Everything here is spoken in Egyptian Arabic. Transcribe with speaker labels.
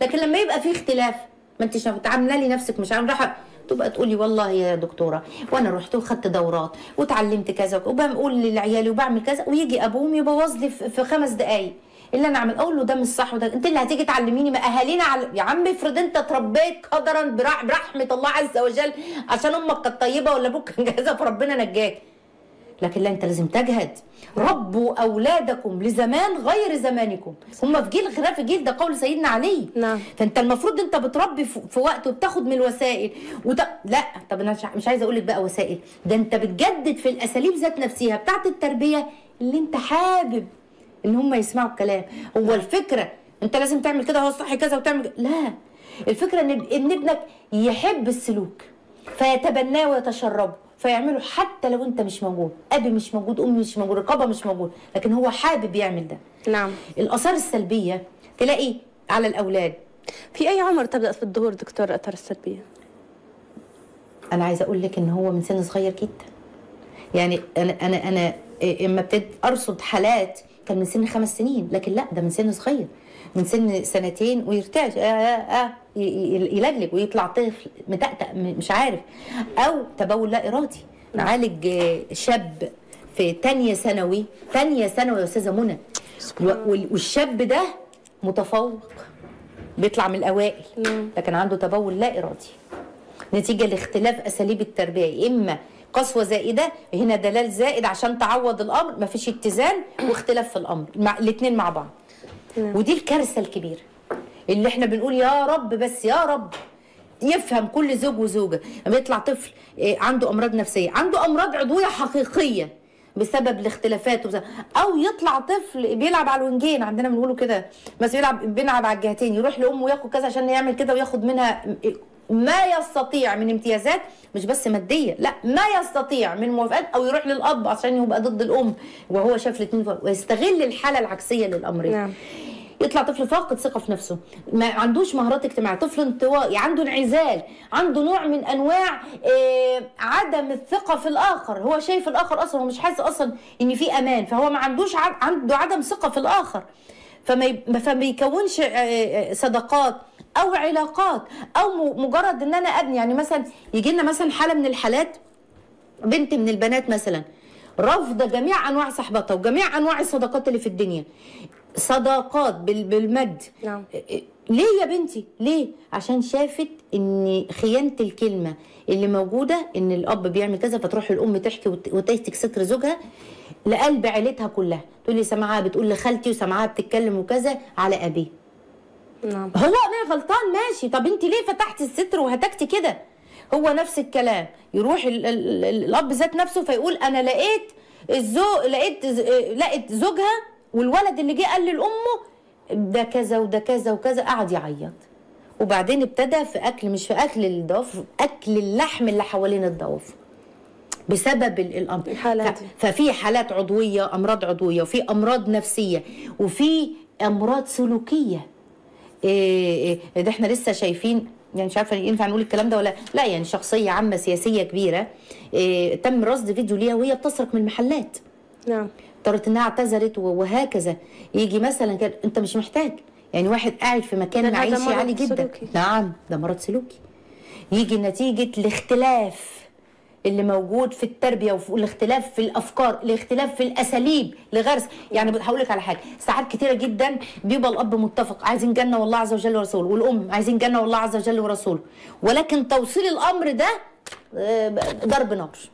Speaker 1: لكن لما يبقى في اختلاف ما انتش عامله لي نفسك مش عامله راح تبقى تقولي والله يا دكتوره وانا رحت وخدت دورات وتعلمت كذا وبقول لعيالي وبعمل كذا ويجي ابوهم يبوظ لي في في خمس دقائق اللي انا اعمل اقول له ده مش صح وده انت اللي هتيجي تعلميني ما اهالينا عل... يا عم افرض انت اتربيت قدرا برح... برحمه الله عز وجل عشان امك كانت طيبه ولا ابوك كان جاهزه فربنا نجاك لكن لا انت لازم تجهد ربوا اولادكم لزمان غير زمانكم هم في جيل خلاف جيل ده قول سيدنا علي
Speaker 2: نعم.
Speaker 1: فانت المفروض انت بتربي في في وقت وبتاخد من الوسائل وت... لا طب انا مش- مش عايزه اقول لك بقى وسائل ده انت بتجدد في الاساليب ذات نفسها بتاعت التربيه اللي انت حابب ان هم يسمعوا الكلام هو الفكره انت لازم تعمل كده هو الصح كذا وتعمل كده. لا الفكره ان ان ابنك يحب السلوك فيتبناه ويتشربه فيعمله حتى لو انت مش موجود ابي مش موجود امي مش موجود رقابه مش موجود لكن هو حابب يعمل ده
Speaker 2: نعم
Speaker 1: الاثار السلبيه تلاقي على الاولاد
Speaker 2: في أي عمر تبدأ في الظهور دكتور الآثار السلبية؟
Speaker 1: انا عايزه اقول لك ان هو من سن صغير جدا يعني انا انا انا إيه، اما ابتديت ارصد حالات كان من سن خمس سنين لكن لا ده من سن صغير من سن سنتين ويرتعش آه آه آه ي- ي- يلجلج ويطلع طفل متأتأ م- مش عارف او تبول لا ارادي نعالج آه، شاب في تانية ثانوي تانية ثانوي يا استاذه منى و- وال- والشاب ده متفوق بيطلع من الاوائل
Speaker 2: نعم.
Speaker 1: لكن عنده تبول لا ارادي نتيجه لاختلاف اساليب التربيه يا اما قسوه زائده هنا دلال زائد عشان تعوض الامر مفيش اتزان واختلاف في الامر مع الاثنين مع بعض
Speaker 2: نعم.
Speaker 1: ودي الكارثه الكبيره اللي احنا بنقول يا رب بس يا رب يفهم كل زوج وزوجه لما يطلع طفل إيه، عنده امراض نفسيه عنده امراض عضويه حقيقيه بسبب الاختلافات وبسبب او يطلع طفل بيلعب على الوينجين عندنا بنقوله كده بس بيلعب بيلعب على الجهتين يروح لامه وياخد كذا عشان يعمل كده وياخد منها ما يستطيع من امتيازات مش بس ماديه لا ما يستطيع من موافقات او يروح للاب عشان يبقى ضد الام وهو شاف الاثنين ويستغل الحاله العكسيه للامرين
Speaker 2: نعم.
Speaker 1: يطلع طفل فاقد ثقه في نفسه ما عندوش مهارات اجتماعيه طفل انطوائي عنده انعزال عنده نوع من انواع آه، عدم الثقه في الاخر هو شايف الاخر اصلا ومش حاسس اصلا ان في امان فهو ما عندوش ع- عنده عدم ثقه في الاخر فما ي- فما يكونش آه، آه، صداقات او علاقات او م- مجرد ان انا ابني يعني مثلا يجي لنا مثلا حاله من الحالات بنت من البنات مثلا رافضه جميع انواع صحبتها وجميع انواع الصداقات اللي في الدنيا صداقات بال- بالمد
Speaker 2: نعم.
Speaker 1: ليه يا بنتي ليه عشان شافت ان خيانه الكلمه اللي موجوده ان الاب بيعمل كذا فتروح الام تحكي وت- وتهتك ستر زوجها لقلب عيلتها كلها تقول لي سمعها بتقول لخالتي وسمعها بتتكلم وكذا على ابيه
Speaker 2: نعم
Speaker 1: هو انا غلطان ماشي طب انت ليه فتحتي الستر وهتكتي كده هو نفس الكلام يروح ال ال ال الاب ذات نفسه فيقول انا لقيت الزو لقيت ز- لقيت زوجها والولد اللي جه قال لامه ده كذا وده كذا وكذا قعد يعيط وبعدين ابتدى في اكل مش في اكل الضوافر اكل اللحم اللي حوالين الضوافر بسبب ال- الامر
Speaker 2: الحالات
Speaker 1: ف-
Speaker 2: دي.
Speaker 1: ففي حالات عضويه امراض عضويه وفي امراض نفسيه وفي امراض سلوكيه إيه إيه ده احنا لسه شايفين يعني مش عارفه ينفع نقول الكلام ده ولا لا يعني شخصيه عامه سياسيه كبيره إيه تم رصد فيديو ليها وهي بتسرق من المحلات
Speaker 2: نعم
Speaker 1: اضطرت انها اعتذرت و- وهكذا يجي مثلا كده انت مش محتاج يعني واحد قاعد في مكان
Speaker 2: إذن هذا
Speaker 1: معيشي
Speaker 2: مرض
Speaker 1: عالي جدا
Speaker 2: سلوكي.
Speaker 1: نعم ده مرض سلوكي يجي نتيجه الاختلاف اللي موجود في التربيه وفي الاختلاف في الافكار الاختلاف في الاساليب لغرس يعني هقول لك على حاجه ساعات كتيره جدا بيبقى الاب متفق عايزين جنه والله عز وجل ورسوله والام عايزين جنه والله عز وجل ورسوله ولكن توصيل الامر ده آه، ضرب نار